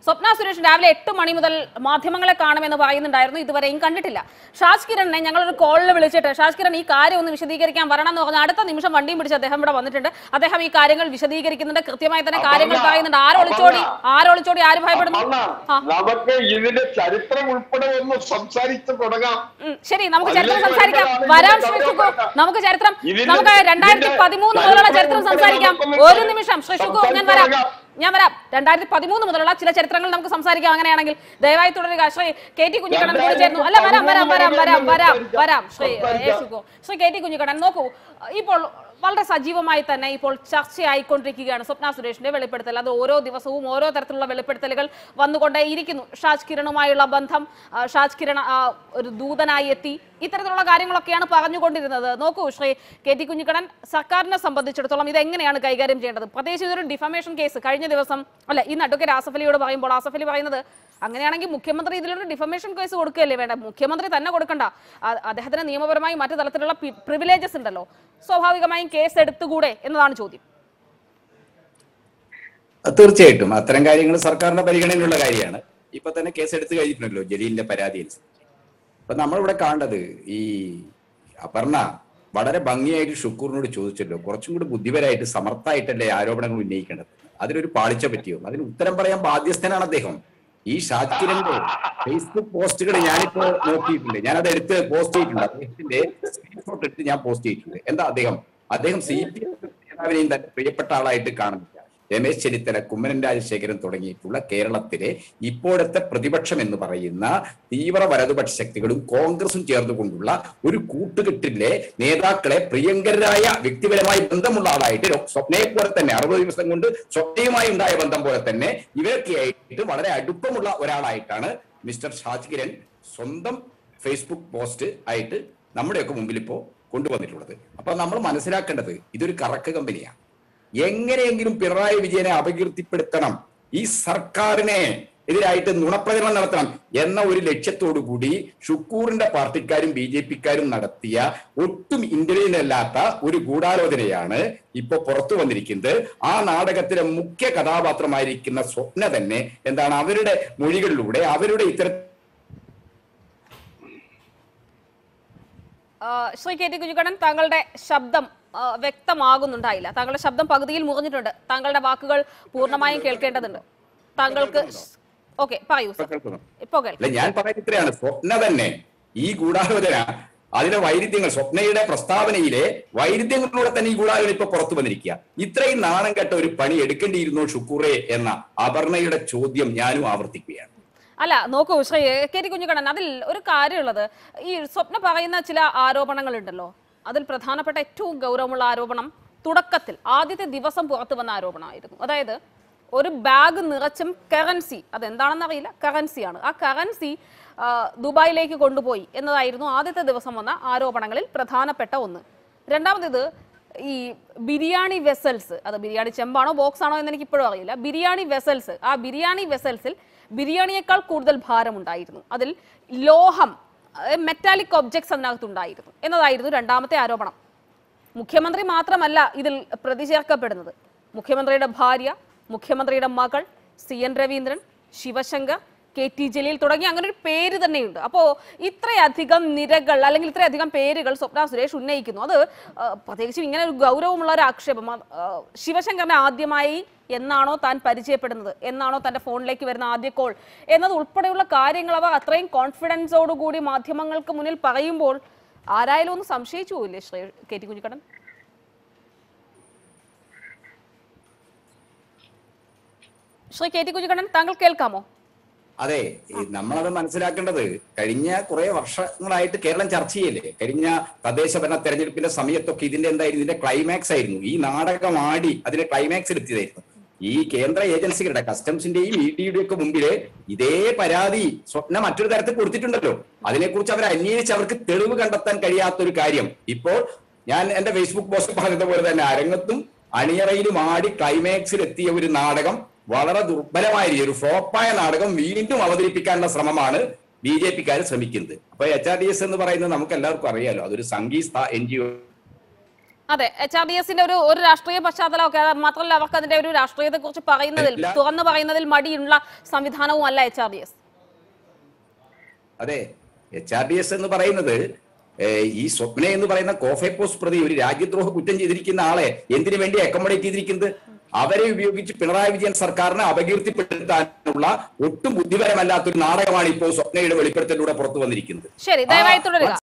സ്വപ്ന സുരേഷ് രാവിലെ എട്ട് മണി മുതൽ മാധ്യമങ്ങളെ കാണുമെന്ന് പറയുന്നുണ്ടായിരുന്നു ഇതുവരെയും കണ്ടിട്ടില്ല ഷാജ് കിരണിനെ ഞങ്ങളൊരു കോളിൽ വിളിച്ചിട്ട് ഷാജ് കിരൺ ഈ കാര്യം ഒന്ന് വിശദീകരിക്കാൻ വരണം എന്ന് പറഞ്ഞാൽ അടുത്ത നിമിഷം വണ്ടിയും പിടിച്ച് അദ്ദേഹം ഇവിടെ വന്നിട്ടുണ്ട് അദ്ദേഹം ഈ കാര്യങ്ങൾ വിശദീകരിക്കുന്നുണ്ട് കൃത്യമായി തന്നെ കാര്യങ്ങൾ അപർണ, പറയുന്നുണ്ട് ആരൊളിച്ചോടി അപർണ. ആരൊളിച്ചോടി ആര് ഭയപ്പെടുന്നു അല്ല, ആ നമുക്ക് ഇതിന്റെ ചരിത്രം ഉൾപ്പെടെ ഒന്ന് സംസാരിച്ച് തുടങ്ങാം ഉം, ശരി നമുക്ക് ചരിത്രം അതിലേക്ക് സംസാരിക്കാം വരുമ്പോഴാണ് വരാം ഇതിന്റെ ശ്രീ ശുക്കു ഗൗരവം നമുക്ക് ചരിത്രം ഇതിന്റെ- നമുക്ക് രണ്ടായിരത്തി ഇതിന്റെ പതിമൂന്ന് മുതലുള്ള ചരിത്രം ചരിത്രം സംസാരിക്കാം നമുക്കൊന്ന് ഒരു നിമിഷം ശ്രീ ശുക്കു ഞാൻ വരാം സംസാരിക്കാം. ഞാൻ വരാം രണ്ടായിരത്തി പതിമൂന്ന് മുതലുള്ള ചില ചരിത്രങ്ങൾ നമുക്ക് സംസാരിക്കാം അങ്ങനെയാണെങ്കിൽ ദയവായി തുടരുക ശ്രീ കെ ടി കുഞ്ഞിക്കണ്ണൻ കൂടി ചേർന്നു അല്ല വരാം വരാം വരാം വരാം വരാം വരാം ശ്രീ എ. ശുക്കു ശ്രീ കെ ടി കുഞ്ഞിക്കണ്ണൻ നോക്കൂ ഇപ്പോൾ വളരെ സജീവമായി തന്നെ ഇപ്പോൾ ചർച്ചയായിക്കൊണ്ടിരിക്കുകയാണ് സ്വപ്ന സുരേഷിന്റെ വെളിപ്പെടുത്തൽ അത് ഓരോ ദിവസവും ഓരോ തരത്തിലുള്ള വെളിപ്പെടുത്തലുകൾ വന്നുകൊണ്ടേയിരിക്കുന്നു ഷാജ് കിരണുമായുള്ള ബന്ധം ആ, ഷാജ് കിരൺ ആ, ഒരു ദൂതനായി എത്തി ഇത്തരത്തിലുള്ള കാര്യങ്ങളൊക്കെയാണ് പറഞ്ഞുകൊണ്ടിരുന്നത് നോക്കൂ ശ്രീ കെ ടി കുഞ്ഞിക്കണ്ണൻ സർക്കാരിനെ സംബന്ധിച്ചിടത്തോളം ഇത് എങ്ങനെയാണ് കൈകാര്യം ചെയ്യേണ്ടത് പ്രത്യേകിച്ച് ഇതൊരു ഡിഫമേഷൻ കേസ് കഴിഞ്ഞ ദിവസം അല്ല ഇന്ന് അഡ്വക്കേറ്റ് ആസഫ് അലിയോട് പറയുമ്പോൾ ആസഫ് അലി പറയുന്നത് അങ്ങനെയാണെങ്കിൽ മുഖ്യമന്ത്രി ഇതിലൊരു ഡിഫമേഷൻ കേസ് കൊടുക്കുകയല്ലേ വേണ്ട മുഖ്യമന്ത്രി തന്നെ കൊടുക്കണ്ട ആ- അദ്ദേഹത്തിന് നിയമപരമായി മറ്റു തരത്തിലുള്ള പ്രിവിലേജസ് ഉണ്ടല്ലോ സ്വാഭാവികമായും കേസ് എടുത്തുകൂടെ എന്നതാണ് ചോദ്യം തീർച്ചയായിട്ടും അത്തരം കാര്യങ്ങൾ സർക്കാരിന്റെ പരിഗണനയുള്ള കാര്യമാണ് ഇപ്പൊ തന്നെ കേസ് എടുത്തു കഴിഞ്ഞിട്ടുണ്ടല്ലോ ജലീലിന്റെ പരാതി അനുസരിച്ച് അപ്പൊ നമ്മളിവിടെ കാണേണ്ടത് ഈ അപർണ വളരെ ഭംഗിയായിട്ട് ഷുക്കൂറിനോട് ചോദിച്ചല്ലോ കുറച്ചും കൂടി ബുദ്ധിപരമായിട്ട് സമർത്ഥമായിട്ടല്ലേ ആരോപണങ്ങൾ ഉന്നയിക്കേണ്ടത് അതിനൊരു പാളിച്ച പറ്റിയോ അതിന് ഉത്തരം പറയാൻ ബാധ്യസ്ഥനാണ് അദ്ദേഹം ഈ ഷാക്കിരന്റെ ഫേസ്ബുക്ക് പോസ്റ്റുകൾ ഞാനിപ്പോ നോക്കിയിട്ടുണ്ട് ഞാൻ അത് എടുത്ത് പോസ്റ്റ് ചെയ്തിട്ടുണ്ട് അദ്ദേഹത്തിന്റെ സ്ക്രീൻഷോട്ട് എടുത്ത് ഞാൻ പോസ്റ്റ് ചെയ്തിട്ടുണ്ട് എന്താ അദ്ദേഹം അദ്ദേഹം സി പി എം നേതാവിനെയും തന്നെ പ്രിയപ്പെട്ട ആളായിട്ട് കാണുന്നില്ല രമേശ് ചെന്നിത്തല കുമ്മനം രാജശേഖരൻ തുടങ്ങിയിട്ടുള്ള കേരളത്തിലെ ഇപ്പോഴത്തെ പ്രതിപക്ഷം എന്ന് പറയുന്ന തീവ്ര വലതുപക്ഷ ശക്തികളും കോൺഗ്രസും ചേർന്നുകൊണ്ടുള്ള ഒരു കൂട്ടുകെട്ടിലെ നേതാക്കളെ പ്രിയങ്കരായ വ്യക്തിപരമായി ബന്ധമുള്ള ആളായിട്ട് രോ- സ്വപ്നയെ പോലെ തന്നെ അറുപത് ദിവസം കൊണ്ട് സ്വപ്നയുമായി ഉണ്ടായ ബന്ധം പോലെ തന്നെ ഇവരൊക്കെയായിട്ട് വളരെ അടുപ്പമുള്ള ഒരാളായിട്ടാണ് മിസ്റ്റർ ഷാജ് കിരൺ സ്വന്തം ഫേസ്ബുക്ക് പോസ്റ്റ് ആയിട്ട് നമ്മുടെയൊക്കെ മുമ്പിൽ ഇപ്പോ കൊണ്ടുവന്നിട്ടുള്ളത് അപ്പൊ നമ്മൾ മനസ്സിലാക്കേണ്ടത് ഇതൊരു കറക്ക് കമ്പനിയാണ് എങ്ങനെയെങ്കിലും പിണറായി വിജയനെ അപകീർത്തിപ്പെടുത്തണം ഈ സർക്കാരിനെ എതിരായിട്ട് നുണപ്രചരണം നടത്തണം എന്ന ഒരു ലക്ഷ്യത്തോടു കൂടി ഷുക്കൂറിന്റെ പാർട്ടിക്കാരും ബി ജെ പിക്കാരും നടത്തിയ ഒട്ടും ഇന്ത്യയിൽ അല്ലാത്ത ഒരു ഗൂഢാലോചനയാണ് ഇപ്പൊ പുറത്തു വന്നിരിക്കുന്നത് ആ നാടകത്തിലെ മുഖ്യ കഥാപാത്രമായിരിക്കുന്ന സ്വപ്ന തന്നെ എന്താണ് അവരുടെ മൊഴികളിലൂടെ അവരുടെ ഇത്തരം ആ, ശ്രീ കെ ടി കുഞ്ഞിക്കണ്ണൻ താങ്കളുടെ ശബ്ദം ആ, വ്യക്തമാകുന്നുണ്ടായില്ല താങ്കളുടെ ശബ്ദം പകുതിയിൽ മുറിഞ്ഞിട്ടുണ്ട് താങ്കളുടെ വാക്കുകൾ പൂർണ്ണമായും കേൾക്കേണ്ടതുണ്ട് താങ്കൾക്ക് ഓക്കെ പറയൂ സർ കേൾക്കുന്നു. ഇപ്പോ കേൾക്കാം അല്ല ഞാൻ പറയുന്നത് ഇത്രയാണ് സ്വപ്ന തന്നെ ഈ ഗൂഢാലോചന അതിലെ വൈരുദ്ധ്യങ്ങൾ സ്വപ്നയുടെ പ്രസ്താവനയിലെ വൈരുദ്ധ്യങ്ങളിലൂടെ തന്നെ ഈ ഗൂഢാലോചന ഇപ്പൊ പുറത്തു വന്നിരിക്കുക ഇത്രയും നാണം കെട്ട ഒരു പണി എടുക്കേണ്ടിയിരുന്നോ ഷുക്കൂറെ എന്ന അപർണയുടെ ചോദ്യം ഞാനും ആവർത്തിക്കുകയാണ് അല്ല നോക്കൂ ശ്രീ കെ ടി കുഞ്ഞുകണ്ണൻ അതിൽ ഒരു കാര്യമുള്ളത് ഈ സ്വപ്ന പറയുന്ന ചില ആരോപണങ്ങളുണ്ടല്ലോ അതിൽ പ്രധാനപ്പെട്ട ഏറ്റവും ഗൗരവമുള്ള ആരോപണം തുടക്കത്തിൽ ആദ്യത്തെ ദിവസം പുറത്തു വന്ന ആരോപണമായിരുന്നു അതായത് ഒരു ബാഗ് നിറച്ചും കറൻസി അതെന്താണെന്ന് അറിയില്ല കറൻസിയാണ് ആ കറൻസി ദുബായിലേക്ക് കൊണ്ടുപോയി എന്നതായിരുന്നു ആദ്യത്തെ ദിവസം വന്ന ആരോപണങ്ങളിൽ പ്രധാനപ്പെട്ട ഒന്ന് രണ്ടാമത്തേത് ഈ ബിരിയാണി വെസൽസ് അത് ബിരിയാണി ചെമ്പാണോ ബോക്സ് ആണോ എന്ന് എനിക്ക് ഇപ്പോഴും അറിയില്ല ബിരിയാണി വെസൽസ് ആ ബിരിയാണി വെസൽസിൽ ബിരിയാണിയേക്കാൾ കൂടുതൽ ഭാരമുണ്ടായിരുന്നു അതിൽ ലോഹം മെറ്റാലിക് ഒബ്ജക്ട്സ് അതിനകത്തുണ്ടായിരുന്നു എന്നതായിരുന്നു രണ്ടാമത്തെ ആരോപണം മുഖ്യമന്ത്രി മാത്രമല്ല ഇതിൽ പ്രതി ചേർക്കപ്പെടുന്നത് മുഖ്യമന്ത്രിയുടെ ഭാര്യ മുഖ്യമന്ത്രിയുടെ മകൾ C N Raveendran Sivasankar K T Jaleel തുടങ്ങി അങ്ങനെ ഒരു പേര് തന്നെയുണ്ട് അപ്പോൾ ഇത്രയധികം നിരകൾ അല്ലെങ്കിൽ ഇത്രയധികം പേരുകൾ സ്വപ്ന സുരേഷ് ഉന്നയിക്കുന്നു അത് ആ, പ്രത്യേകിച്ചും ഇങ്ങനെ ഒരു ഗൗരവമുള്ള ഒരു ആക്ഷേപം അത്, ആ, ശിവശങ്കറിനെ ആദ്യമായി എന്നാണോ താൻ പരിചയപ്പെടുന്നത് എന്നാണോ തന്റെ ഫോണിലേക്ക് വരുന്ന ആദ്യ കോൾ എന്നത് ഉൾപ്പെടെയുള്ള കാര്യങ്ങൾ അവർ അത്രയും കോൺഫിഡൻസോടുകൂടി മാധ്യമങ്ങൾക്ക് മുന്നിൽ പറയുമ്പോൾ ആരായാലും ഒന്ന് സംശയിച്ചു പോയില്ലേ ശ്രീ കെ ടി കുഞ്ഞിക്കടൻ ശ്രീ കെ ടി കുഞ്ഞിക്കണ്ണൻ താങ്കൾ കേൾക്കാമോ അതെ ഈ നമ്മളത് മനസ്സിലാക്കേണ്ടത് കഴിഞ്ഞ കുറെ വർഷങ്ങളായിട്ട് കേരളം ചർച്ച ചെയ്യല്ലേ കഴിഞ്ഞ തദ്ദേശ ഭരണ തെരഞ്ഞെടുപ്പിന്റെ സമയത്തൊക്കെ ഇതിന്റെ എന്തായിരുന്നു ഇതിന്റെ ക്ലൈമാക്സ് ആയിരുന്നു ഈ നാടകം ആടി അതിന്റെ ക്ലൈമാക്സ് എത്തിയതായിരുന്നു ഈ കേന്ദ്ര ഏജൻസികളുടെ കസ്റ്റംസിന്റെയും ഇ ഡിയുടെ ഒക്കെ മുമ്പില് ഇതേ പരാതി സ്വപ്ന മറ്റൊരു തരത്തിൽ കൊടുത്തിട്ടുണ്ടല്ലോ അതിനെക്കുറിച്ച് അവർ അന്വേഷിച്ച് അവർക്ക് തെളിവ് കണ്ടെത്താൻ കഴിയാത്ത ഒരു കാര്യം ഇപ്പോൾ ഞാൻ എന്റെ ഫേസ്ബുക്ക് പോസ്റ്റ് പറഞ്ഞതുപോലെ തന്നെ അരങ്ങത്തും അണിയറയിലും ആടി ക്ലൈമാക്സിൽ എത്തിയ ഒരു നാടകം വളരെ ദുർബലമായ രീതി ഒരു ഫ്ലോപ്പായ നാടകം വീണ്ടും അവതരിപ്പിക്കാനുള്ള ശ്രമമാണ് ബി ജെ പിക്കാർ ശ്രമിക്കുന്നത് അപ്പൊ എച്ച് ആർ ഡി എസ് എന്ന് പറയുന്നത് നമുക്ക് എല്ലാവർക്കും അറിയാലോ അതൊരു സംഗീത എൻ ജി ഒ അതെ എച്ച് ആർ ഡി എസിന്റെ ഒരു ഒരു രാഷ്ട്രീയ പശ്ചാത്തലമൊക്കെ അത് മാത്രമല്ല അവർക്ക് അതിന്റെ ഒരു രാഷ്ട്രീയത്തെ കുറിച്ച് പറയുന്നതിൽ എല്ലാ- തുറന്നു പറയുന്നതിൽ മടിയുള്ള സംവിധാനവും അല്ല എച്ച് ആർ ഡി എസ് അതെ എച്ച് ആർ ഡി എസ് എന്ന് പറയുന്നത് ഏഹ്, ഈ സ്വപ്ന എന്ന് പറയുന്ന കോഫെപ്പോസ് പ്രതി ഒരു രാജ്യദ്രോഹ കുറ്റം ചെയ്തിരിക്കുന്ന ആളെ എന്തിനു വേണ്ടി അക്കോമഡേറ്റ് ചെയ്തിരിക്കുന്നത് അവരെ ഉപയോഗിച്ച് പിണറായി വിജയൻ സർക്കാരിനെ അപകീർത്തിപ്പെടുത്താനുള്ള ഒട്ടും ബുദ്ധിപരമല്ലാത്തൊരു നാടകമാണ് ഇപ്പോൾ സ്വപ്നയുടെ വെളിപ്പെടുത്തലിലൂടെ പുറത്തു വന്നിരിക്കുന്നത് ശരി ദയവായി ആ, തുടരുക